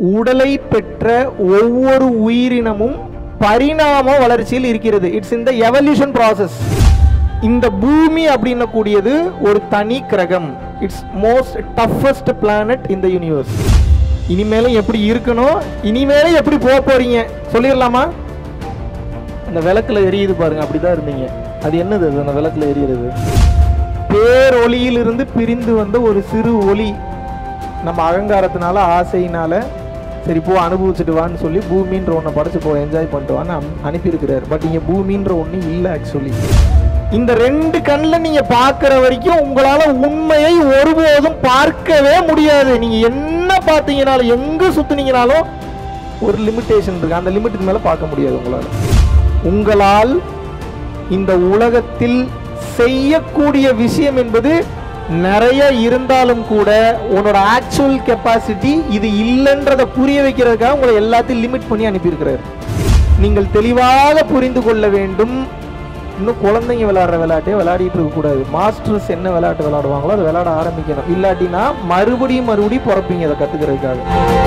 உடலை பெற்ற ஒவ்வொரு உயிரினமும் பரிணாம வளர்ச்சியில் இருக்கிறது இட்ஸ் இந்த எவல்யூஷன் ப்ராசஸ் இந்த பூமி அப்படின்னக்கூடியது ஒரு தனி கிரகம் இட்ஸ் மோஸ்ட் டஃபஸ்ட் பிளானட் இந்த யூனிவர்ஸ் இனிமேலும் எப்படி இருக்கணும் இனிமேலும் எப்படி போக போறீங்க சொல்லிடலாமா அந்த விளக்குல எரியுது பாருங்க அப்படிதான் இருந்தீங்க அது என்னது அது அந்த விளக்குல எரியுறது பேரொளியிலிருந்து பிரிந்து வந்த ஒரு சிறு ஒளி நம்ம அகங்காரத்தினால ஆசையினால சரி போ அனுபவிச்சுட்டு வான்னு சொல்லி பூமின்ற ஒன்றை படைச்சு போ என்ஜாய் பண்ணிட்டு வான்னு அம்- அனுப்பியிருக்கிறார் பட் இங்கே பூமின்ற ஒன்று இல்லை ஆக்சுவலி இந்த ரெண்டு கண்ணில் நீங்க பார்க்குற வரைக்கும் உங்களால உண்மையை ஒருபோதும் பார்க்கவே முடியாது நீங்க என்ன பார்த்தீங்கனாலும் எங்க சுத்துனீங்கனாலும் ஒரு லிமிட்டேஷன் இருக்கு அந்த லிமிட்டுக்கு மேல பார்க்க முடியாது உங்களால உங்களால் இந்த உலகத்தில் செய்யக்கூடிய விஷயம் என்பது நிறைய இருந்தாலும் கூட உன்னோட ஆக்சுவல் கெப்பாசிட்டி இது இல்லைன்றதை புரிய வைக்கிறதுக்காக உங்களை எல்லாத்தையும் லிமிட் பண்ணி அனுப்பியிருக்கிறார் நீங்கள் தெளிவாக புரிந்து கொள்ள வேண்டும் இன்னும் குழந்தைங்க விளையாடுற விளையாட்டே விளையாடிட்டு இருக்கக்கூடாது மாஸ்டர்ஸ் என்ன விளையாட்டு விளையாடுவாங்களோ அதை விளையாட ஆரம்பிக்கணும் இல்லாட்டினா மறுபடியும் மறுபடியும் பிறப்பீங்க அதை கற்றுக்கிறதுக்காக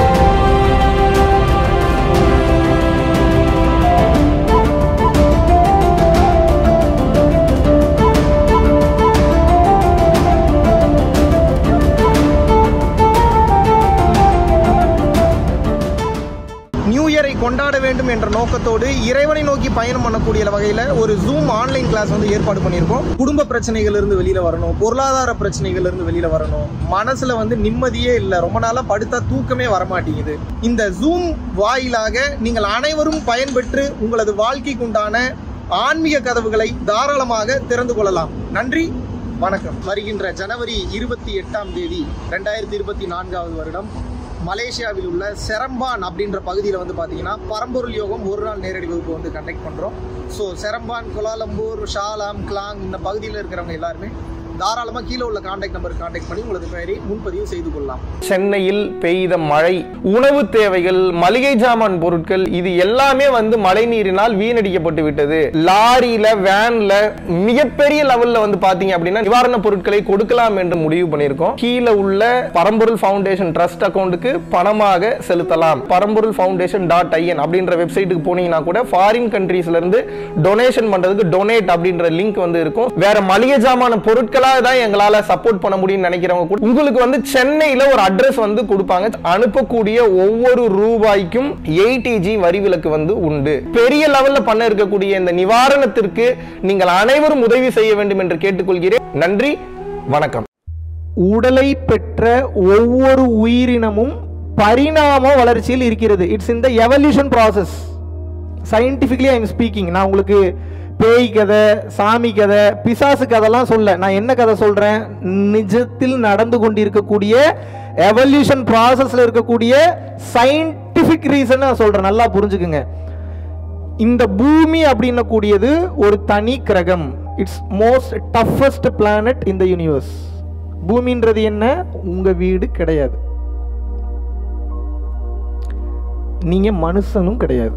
நியூ இயரை கொண்டாட வேண்டும் என்ற நோக்கத்தோடு இறைவனை நோக்கி பயணம் பண்ணக்கூடிய வகையில் ஒரு ஜூம் ஆன்லைன் கிளாஸ் வந்து ஏற்பாடு பண்ணியிருக்கோம் குடும்ப பிரச்சனைகள் இருந்து வெளியில வரணும் பொருளாதார பிரச்சனைகள் இருந்து வெளியில வரணும் மனசுல வந்து நிம்மதியே இல்லை ரொம்ப நாளா படுத்தா தூக்கமே வரமாட்டேங்குது இந்த ஜூம் வாயிலாக நீங்கள் அனைவரும் பயன்பெற்று உங்களது வாழ்க்கைக்கு உண்டான ஆன்மீக கதவுகளை தாராளமாக திறந்து கொள்ளலாம் நன்றி வணக்கம் வருகின்ற ஜனவரி இருபத்தி எட்டாம் தேதி ரெண்டாயிரத்தி இருபத்தி நான்காவது வருடம் மலேசியாவில் உள்ள செரம்பான் அப்படின்ற பகுதியில் வந்து பார்த்தீங்கன்னா பரம்பொருள் யோகம் ஒரு நாள் நேரடி வகுப்பு வந்து கண்டக்ட் பண்ணுறோம் so Seremban Kuala Lumpur Shah Alam Klang இந்த பகுதியில் இருக்கிறவங்க எல்லாருமே தாராளமாக கீழே உள்ள காண்டாக்ட் நம்பர் காண்டாக்ட் பண்ணி உங்களது பெயரை முன்பதிவு செய்து கொள்ளலாம் சென்னையில் பெய்த மழை உணவு தேவைகள் மளிகை ஜாமான் பொருட்கள் இது எல்லாமே வந்து மழை நீரினால் வீணடிக்கப்பட்டு விட்டது லாரியில வேன்ல மிகப்பெரிய லெவல்ல வந்து பாத்தீங்க அப்படின்னா நிவாரண பொருட்களை கொடுக்கலாம் என்று முடிவு பண்ணியிருக்கோம் கீழே உள்ள பரம்பொருள் ஃபவுண்டேஷன் ட்ரஸ்ட் அக்கௌண்ட்டுக்கு பணமாக செலுத்தலாம் பரம்பொருள் ஃபவுண்டேஷன் டாட் ஐஎன் அப்படின்ற வெப்சைட்டுக்கு போனீங்கன்னா கூட ஃபாரின் கண்ட்ரீஸ்ல இருந்து டொனேஷன் பண்றதுக்கு டொனேட் அப்படின்ற லிங்க் வந்து இருக்கும் வேற மளிகை ஜாமான பொருட்களா தான் எங்களால சப்போர்ட் பண்ண முடியும்னு நினைக்கிறவங்க கூட உங்களுக்கு வந்து சென்னையில ஒரு அட்ரஸ் வந்து கொடுப்பாங்க அனுப்பக்கூடிய ஒவ்வொரு ரூபாய்க்கும் எயிட்டிஜி வரி விலக்கு வந்து உண்டு பெரிய லெவல்ல பண்ண இருக்கக்கூடிய இந்த நிவாரணத்திற்கு நீங்கள் அனைவரும் உதவி செய்ய வேண்டும் என்று கேட்டுக்கொள்கிறேன் நன்றி வணக்கம் உடலை பெற்ற ஒவ்வொரு உயிரினமும் பரிணாம வளர்ச்சியில் இருக்கிறது இட்ஸ் இந்த evolution process scientifically I'm speaking நான் உங்களுக்கு பேய் கதை சாமி கதை பிசாசு கதைலாம் சொல்ல நான் என்ன கதை சொல்றேன் நிஜத்தில் நடந்து கொண்டிருக்கக்கூடிய எவல்யூஷன் ப்ராசஸ்ல இருக்கக்கூடிய சயின்டிஃபிக் ரீசன் நான் சொல்றேன் நல்லா புரிஞ்சுக்குங்க இந்த பூமி அப்படின்னக்கூடியது ஒரு தனி கிரகம் இட்ஸ் மோஸ்ட் டஃபஸ்ட் பிளானட் இந்த யூனிவர்ஸ் பூமின்றது என்ன உங்க வீடு கிடையாது நீங்க மனுஷனும் கிடையாது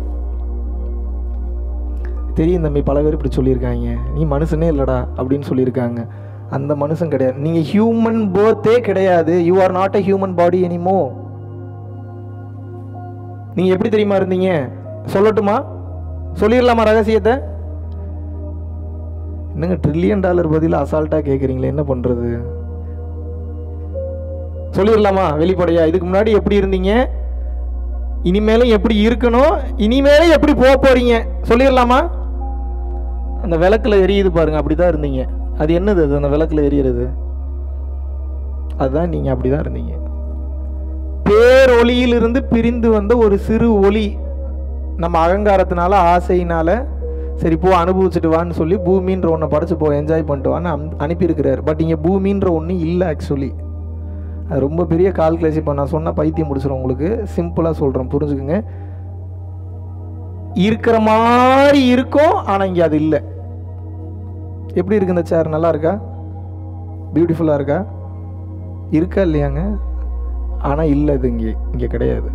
தெரியும் தம்பி பல பேர் இப்படி சொல்லியிருக்காங்க நீ மனுஷனே இல்லடா அப்படின்னு சொல்லியிருக்காங்க அந்த மனுஷன் கிடையாது நீங்க ஹியூமன் பேர்த்தே கிடையாது you are not a human body anymore நீங்க எப்படி தெரியுமா இருந்தீங்க சொல்லட்டுமா சொல்லிடலாமா ரகசியத்தை என்னங்க ட்ரில்லியன் டாலர் பதில் அசால்ட்டா கேட்குறீங்களே என்ன பண்றது சொல்லிடலாமா வெளிப்படையா இதுக்கு முன்னாடி எப்படி இருந்தீங்க இனிமேலும் எப்படி இருக்கணும் இனிமேலும் எப்படி போக போறீங்க சொல்லிடலாமா அந்த விளக்குல எரியுது பாருங்க அப்படிதான் இருந்தீங்க அது என்னது அது அந்த விளக்குல எரியறது அதுதான் நீங்க அப்படிதான் இருந்தீங்க பேரொளியிலிருந்து பிரிந்து வந்த ஒரு சிறு ஒளி நம்ம அகங்காரத்தினால ஆசையினால சரி போ அனுபவிச்சுட்டு வான்னு சொல்லி பூமின்ற ஒன்றை படைச்சு போ என்ஜாய் பண்ணிட்டு வான்னு அம்- அனுப்பியிருக்கிறார் பட் இங்கே பூமின்ற ஒன்று இல்லை ஆக்சுவலி அது ரொம்ப பெரிய கால்குலேஷன் இப்போ நான் சொன்ன பைத்தியம் முடிச்சிடும் உங்களுக்கு சிம்பிளாக சொல்கிறேன் புரிஞ்சுக்குங்க இருக்கிற மாதிரி இருக்கும் ஆனால் இங்கே அது இல்லை எப்படி இருக்கு இந்த சேர் நல்லா இருக்கா பியூட்டிஃபுல்லாக இருக்கா இருக்கா இல்லையாங்க ஆனால் இல்லை இது இங்கே இங்கே கிடையாது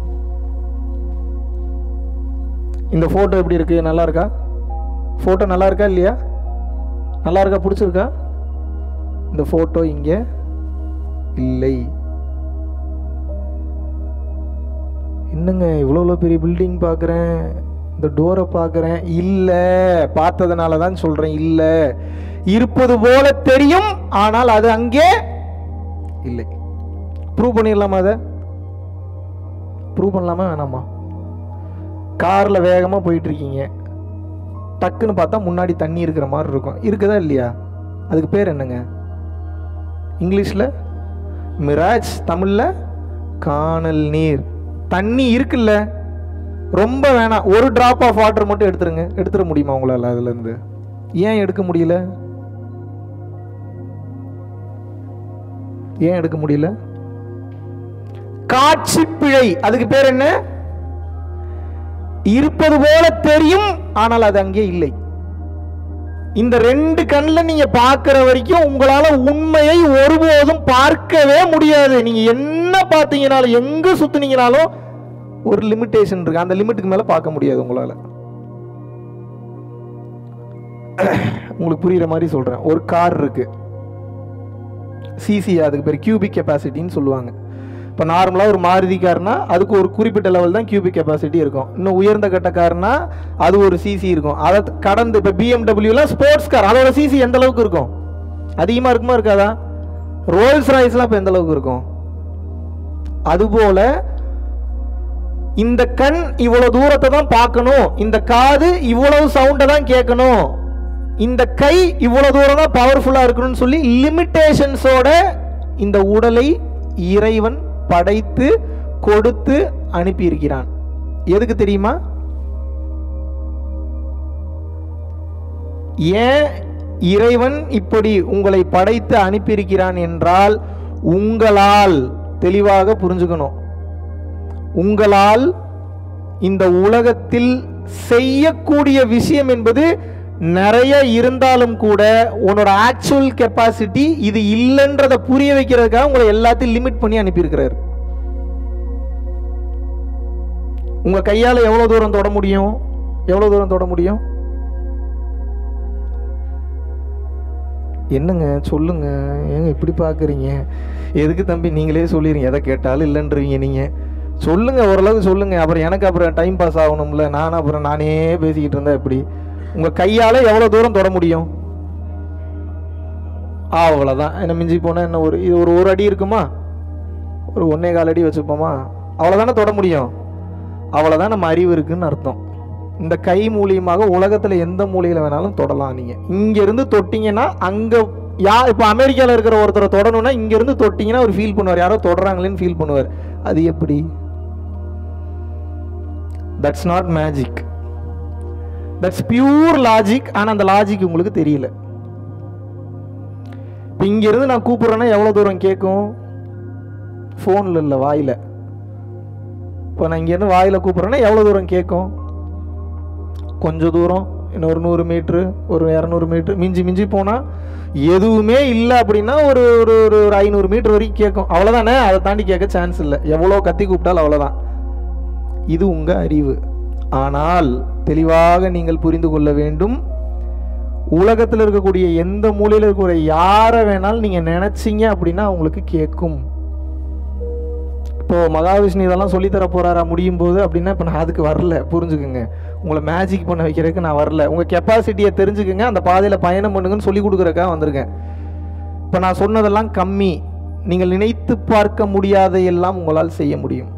இந்த ஃபோட்டோ எப்படி இருக்கு நல்லா இருக்கா ஃபோட்டோ நல்லா இருக்கா இல்லையா நல்லா இருக்கா பிடிச்சிருக்கா இந்த ஃபோட்டோ இங்கே இல்லை என்னங்க இவ்வளோ இவ்வளோ பெரிய பில்டிங் பார்க்குறேன் இந்த டோரை பார்க்குறேன் இல்லை பார்த்ததுனால தான் சொல்கிறேன் இல்லை இருப்பது போல தெரியும் ஆனால் அது அங்கே இல்லை ப்ரூவ் பண்ணிடலாமா அதை ப்ரூவ் பண்ணலாமா வேணாமா காரில் வேகமாக போயிட்டு இருக்கீங்க டக்குன்னு பார்த்தா முன்னாடி தண்ணி இருக்கிற மாதிரி இருக்கும் இருக்குதா இல்லையா அதுக்கு பேர் என்னங்க இங்கிலீஷில் மிராஜ் தமிழில் காணல் நீர் தண்ணி இருக்குல்ல ரொம்ப வேணாம் ஒரு டிராப் ஆஃப் வாட்டர் மட்டும் எடுத்துருங்க எடுத்துட முடியுமா உங்களால் அதுலேருந்து ஏன் எடுக்க முடியல ஏன் எடுக்க முடியல காட்சி பிழை அதுக்கு பேர் என்ன இருப்பது போல தெரியும் ஆனால் அது அங்கே இல்லை இந்த ரெண்டு கண்ணில் நீங்க பார்க்கிற வரைக்கும் உங்களால உண்மையை ஒருபோதும் பார்க்கவே முடியாது நீங்க என்ன பார்த்தீங்கனாலும் எங்க சுத்துனீங்கனாலும் ஒரு லிமிட்டேஷன் இருக்கு அந்த லிமிட்டுக்கு மேல பார்க்க முடியாது உங்களால உங்களுக்கு புரியுற மாதிரி சொல்றேன் ஒரு கார் இருக்கு சிசி அதுக்கு பேர் கியூபிக் கெப்பாசிட்டின்னு சொல்லுவாங்க இப்போ நார்மலாக ஒரு மாருதி கார்னா அதுக்கு ஒரு குறிப்பிட்ட லெவல் தான் கியூபிக் கெப்பாசிட்டி இருக்கும் இன்னும் உயர்ந்த கட்ட கார்னா அது ஒரு சிசி இருக்கும் அதை கடந்து இப்போ பிஎம்டபிள்யூலாம் ஸ்போர்ட்ஸ் கார் அதோட சிசி எந்த அளவுக்கு இருக்கும் அதிகமாக இருக்குமா இருக்காதா ரோல்ஸ் ராய்ஸ்லாம் இப்போ எந்த அளவுக்கு இருக்கும் அதுபோல இந்த கண் இவ்வளவு தூரத்தை தான் பார்க்கணும் இந்த காது இவ்வளவு சவுண்டை தான் கேட்கணும் இந்த கை இவ்வளவு தூரம் தான் பவர்ஃபுல்லா இருக்கணும்னு சொல்லி லிமிட்டேஷன்ஸோட இந்த உடலை இறைவன் படைத்து கொடுத்து அனுப்பியிருக்கிறான் எதுக்கு தெரியுமா ஏன் இறைவன் இப்படி உங்களை படைத்து அனுப்பியிருக்கிறான் என்றால் உங்களால் தெளிவாக புரிஞ்சுக்கணும் உங்களால் இந்த உலகத்தில் செய்யக்கூடிய விஷயம் என்பது நிறைய இருந்தாலும் கூட உன்னோட ஆக்சுவல் கெப்பாசிட்டி இது இல்லைன்றத புரிய வைக்கிறதுக்காக உங்களை எல்லாத்தையும் லிமிட் பண்ணி அனுப்பியிருக்கிறார் உங்க கையால எவ்வளவு தூரம் தொட முடியும் எவ்வளவு தூரம் தொட முடியும் என்னங்க சொல்லுங்க ஏங்க இப்படி பார்க்குறீங்க எதுக்கு தம்பி நீங்களே சொல்லிடுங்க எதை கேட்டாலும் இல்லைன்றீங்க நீங்க சொல்லுங்க ஓரளவுக்கு சொல்லுங்க அப்புறம் எனக்கு அப்புறம் டைம் பாஸ் ஆகணும்ல நான் அப்புறம் நானே பேசிக்கிட்டு இருந்தா எப்படி உங்க கையால எவ்வளவு தூரம் தொட முடியும் ஆ அவ்வளோதான் என்ன மிஞ்சி போனால் என்ன ஒரு இது ஒரு ஒரு அடி இருக்குமா ஒரு ஒன்னே கால் அடி வச்சுப்போமா அவ்வளோதானே தொட முடியும் அவ்வளோதான் நம்ம அறிவு இருக்குன்னு அர்த்தம் இந்த கை மூலியமாக உலகத்தில் எந்த மூலையில் வேணாலும் தொடலாம் நீங்கள் இங்கேருந்து தொட்டிங்கன்னா அங்கே யா இப்போ அமெரிக்காவில் இருக்கிற ஒருத்தரை தொடணும்னா இங்கேருந்து தொட்டிங்கன்னா அவர் ஃபீல் பண்ணுவார் யாரோ தொடறாங்களேன்னு ஃபீல் பண்ணுவார் அது எப்படி that's not magic that's pure logic ஆனால் அந்த லாஜிக் உங்களுக்கு தெரியல இப்போ இங்கேருந்து நான் கூப்பிட்றேன்னா எவ்வளோ தூரம் கேட்கும் ஃபோனில் இல்லை வாயில் இப்போ நான் இங்கேருந்து வாயில் கூப்பிட்றேன்னா எவ்வளோ தூரம் கேட்கும் கொஞ்சம் தூரம் இன்னும் ஒரு நூறு மீட்ரு ஒரு இரநூறு மீட்ரு மிஞ்சி மிஞ்சி போனால் எதுவுமே இல்லை அப்படின்னா ஒரு ஒரு ஒரு ஒரு ஐநூறு மீட்டர் வரைக்கும் கேட்கும் அவ்வளோதானே அதை தாண்டி கேட்க சான்ஸ் இல்லை எவ்வளோ கத்தி கூப்பிட்டாலும் அவ்வளோதான் இது உங்கள் அறிவு ஆனால் தெளிவாக நீங்கள் புரிந்து கொள்ள வேண்டும் உலகத்தில் இருக்கக்கூடிய எந்த மூலையில் இருக்கக்கூடிய யாரை வேணாலும் நீங்கள் நினச்சிங்க அப்படின்னா அவங்களுக்கு கேட்கும் இப்போ மகாவிஷ்ணு இதெல்லாம் சொல்லித்தர போறாரா முடியும் போது அப்படின்னா இப்போ நான் அதுக்கு வரல புரிஞ்சுக்குங்க உங்களை மேஜிக் பண்ண வைக்கிறதுக்கு நான் வரல உங்கள் கெப்பாசிட்டியை தெரிஞ்சுக்குங்க அந்த பாதையில் பயணம் பண்ணுங்கன்னு சொல்லி கொடுக்குறக்காக வந்திருக்கேன் இப்போ நான் சொன்னதெல்லாம் கம்மி நீங்கள் நினைத்து பார்க்க முடியாத எல்லாம் உங்களால் செய்ய முடியும்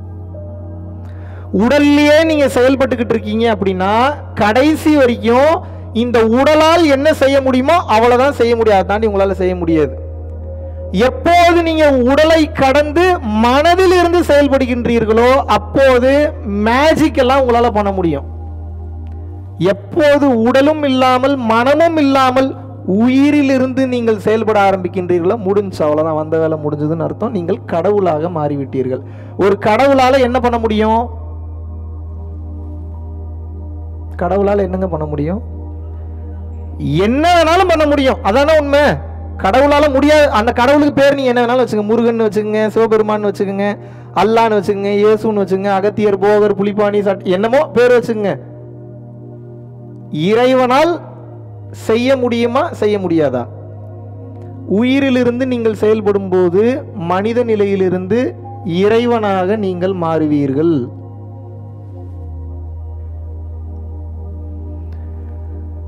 உடல்லையே நீங்க செயல்பட்டுக்கிட்டு இருக்கீங்க அப்படின்னா கடைசி வரைக்கும் இந்த உடலால் என்ன செய்ய முடியுமோ அவ்வளவுதான் செய்ய முடியும் அதை தாண்டி உங்களால செய்ய முடியாது எப்போது நீங்க உடலை கடந்து மனதில் இருந்து செயல்படுகின்றீர்களோ அப்போது மேஜிக் எல்லாம் உங்களால பண்ண முடியும் எப்போது உடலும் இல்லாமல் மனமும் இல்லாமல் உயிரிலிருந்து நீங்கள் செயல்பட ஆரம்பிக்கின்றீர்களோ முடிஞ்சு அவ்வளவுதான் வந்த வேலை முடிஞ்சதுன்னு அர்த்தம் நீங்கள் கடவுளாக மாறிவிட்டீர்கள் ஒரு கடவுளால என்ன பண்ண முடியும் கடவுளால என்னங்க பண்ண முடியும் என்ன வேணாலும் பண்ண முடியும் அதானே உண்மை கடவுளால முடியாது அந்த கடவுளுக்கு பேர் நீங்க என்ன வேணாலும் வச்சுக்கோங்க முருகன் வச்சுக்கோங்க சிவபெருமான் வச்சுக்கோங்க அல்லான்னு வச்சுக்கோங்க இயேசுன்னு வச்சுக்கோங்க அகத்தியர் போகர் புலிப்பாணி சட் என்னமோ பேர் வச்சுக்கோங்க இறைவனால் செய்ய முடியுமா செய்ய முடியாதா உயிரிலிருந்து நீங்கள் செயல்படும் போது மனித நிலையிலிருந்து இறைவனாக நீங்கள் மாறுவீர்கள்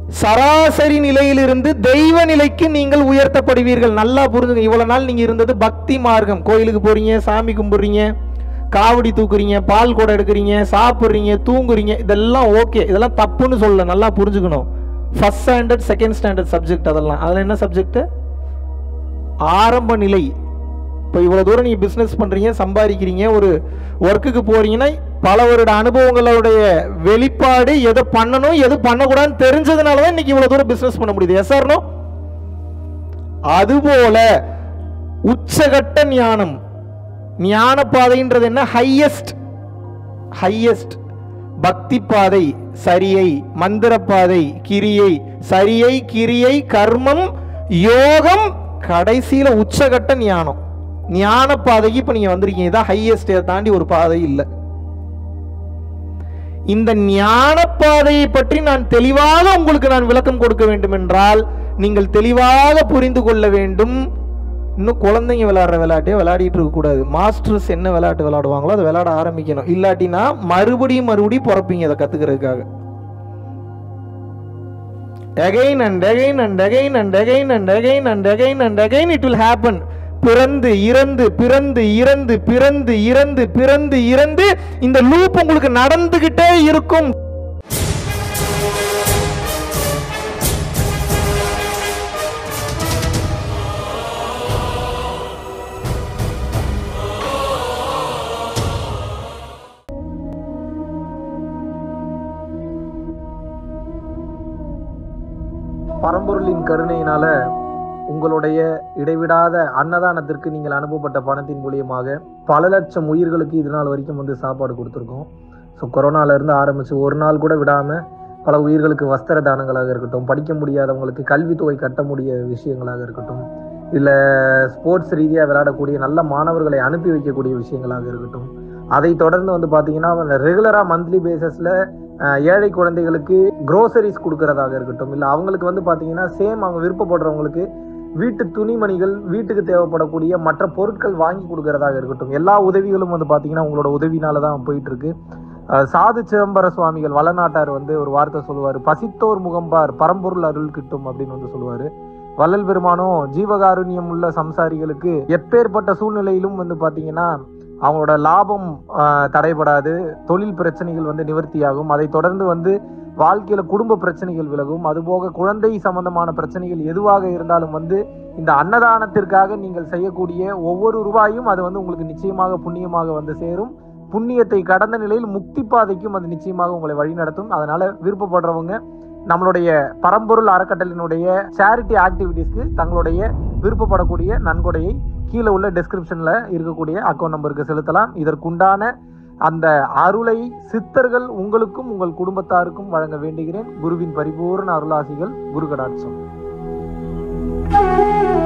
சராசரி நிலையிலிருந்து தெய்வ நிலைக்கு நீங்கள் உயர்த்தப்படுவீர்கள் நல்லா புரிஞ்சுங்க இவ்வளவு நாள் நீங்க இருந்தது பக்தி மார்க்கம் கோயிலுக்கு போறீங்க சாமி கும்பிடுறீங்க காவடி தூக்குறீங்க பால் குடம் எடுக்கிறீங்க சாப்பிட்றீங்க தூங்குறீங்க இதெல்லாம் ஓகே இதெல்லாம் தப்புன்னு சொல்ல நல்லா புரிஞ்சுக்கணும் first standard second standard subject அதெல்லாம் அதில் என்ன சப்ஜெக்ட் ஆரம்ப நிலை இப்போ இவ்வளோ தூரம் நீங்கள் பிஸ்னஸ் பண்ணுறீங்க சம்பாதிக்கிறீங்க ஒரு ஒர்க்குக்கு போறீங்கன்னா பல வருட அனுபவங்களுடைய வெளிப்பாடு எதை பண்ணணும் எது பண்ணக்கூடாதுன்னு தெரிஞ்சதுனால தான் இன்னைக்கு இவ்வளோ தூரம் பிஸ்னஸ் பண்ண முடியுது எஸ் ஆர்னோ அதுபோல உச்சகட்ட ஞானம் ஞான பாதைன்றது என்ன ஹையஸ்ட் ஹையஸ்ட் பக்தி பாதை சரியை மந்திர பாதை கிரியை சரியை கிரியை கர்மம் யோகம் கடைசியில உச்சகட்ட ஞானம் ஞான பாதைக்கு இப்ப நீங்க வந்திருக்கீங்க இதான் ஹையஸ்ட் தாண்டி ஒரு பாதை இல்லை இந்த ஞான பாதையை பற்றி நான் தெளிவாக உங்களுக்கு நான் விளக்கம் கொடுக்க வேண்டும் என்றால் நீங்கள் தெளிவாக புரிந்து கொள்ள வேண்டும் இன்னும் குழந்தைங்க விளையாடுற விளையாட்டே விளையாடிட்டு இருக்கக்கூடாது மாஸ்டர்ஸ் என்ன விளையாட்டு விளையாடுவாங்களோ அதை விளையாட ஆரம்பிக்கணும் இல்லாட்டினா மறுபடியும் மறுபடியும் பிறப்பீங்க அதை கத்துக்கிறதுக்காக again and again and again and again and again and again and again it will happen பிறந்து இறந்து பிறந்து இறந்து பிறந்து இறந்து பிறந்து இறந்து இந்த லூப் உங்களுக்கு நடந்துகிட்டே இருக்கும் பரம்பொருளின் கருணையினால உங்களுடைய இடைவிடாத அன்னதானத்திற்கு நீங்கள் அனுப்பப்பட்ட பணத்தின் மூலியமாக பல லட்சம் உயிர்களுக்கு இது நாள் வரைக்கும் வந்து சாப்பாடு கொடுத்துருக்கோம் ஸோ கொரோனால இருந்து ஆரம்பிச்சு ஒரு நாள் கூட விடாம பல உயிர்களுக்கு வஸ்திர தானங்களாக இருக்கட்டும் படிக்க முடியாதவங்களுக்கு கல்வித்தொகை கட்ட முடிய விஷயங்களாக இருக்கட்டும் இல்லை ஸ்போர்ட்ஸ் ரீதியாக விளையாடக்கூடிய நல்ல மாணவர்களை அனுப்பி வைக்கக்கூடிய விஷயங்களாக இருக்கட்டும் அதை தொடர்ந்து வந்து பார்த்தீங்கன்னா ரெகுலராக மந்த்லி பேசிஸில் ஏழை குழந்தைகளுக்கு க்ரோசரிஸ் கொடுக்கறதாக இருக்கட்டும் இல்லை அவங்களுக்கு வந்து பார்த்தீங்கன்னா சேம் அவங்க விருப்பப்படுறவங்களுக்கு வீட்டு துணிமணிகள் வீட்டுக்கு தேவைப்படக்கூடிய மற்ற பொருட்கள் வாங்கி கொடுக்கறதாக இருக்கட்டும் எல்லா உதவிகளும் வந்து பார்த்தீங்கன்னா உங்களோட உதவினால தான் போயிட்டு இருக்கு அஹ் சாது சிதம்பர சுவாமிகள் வளநாட்டார் வந்து ஒரு வார்த்தை சொல்லுவார் பசித்தோர் முகம்பார் பரம்பொருள் அருள் கிட்டும் அப்படின்னு வந்து சொல்லுவார் வள்ளல் பெருமானும் ஜீவகாருண்யம் உள்ள சம்சாரிகளுக்கு எப்பேற்பட்ட சூழ்நிலையிலும் வந்து பார்த்தீங்கன்னா அவங்களோட லாபம் ஆஹ், தடைபடாது தொழில் பிரச்சனைகள் வந்து நிவர்த்தியாகும் அதை தொடர்ந்து வந்து வாழ்க்கையில குடும்ப பிரச்சனைகள் விலகும் அதுபோக குழந்தை சம்பந்தமான பிரச்சனைகள் எதுவாக இருந்தாலும் வந்து இந்த அன்னதானத்திற்காக நீங்கள் செய்யக்கூடிய ஒவ்வொரு ரூபாயும் அது வந்து உங்களுக்கு நிச்சயமாக புண்ணியமாக வந்து சேரும் புண்ணியத்தை கடந்த நிலையில் முக்தி பாதைக்கும் அது நிச்சயமாக உங்களை வழிநடத்தும் அதனால விருப்பப்படுறவங்க நம்மளுடைய பரம்பொருள் அறக்கட்டளினுடைய சேரிட்டி ஆக்டிவிட்டீஸ்க்கு தங்களுடைய விருப்பப்படக்கூடிய நன்கொடையை கீழே உள்ள டெஸ்கிரிப்ஷன்ல இருக்கக்கூடிய அக்கௌண்ட் நம்பருக்கு செலுத்தலாம் இதற்குண்டான அந்த அருளை சித்தர்கள் உங்களுக்கும் உங்கள் குடும்பத்தாருக்கும் வழங்க வேண்டுகிறேன் குருவின் பரிபூர்ண அருளாசிகள் குரு கடாட்சம்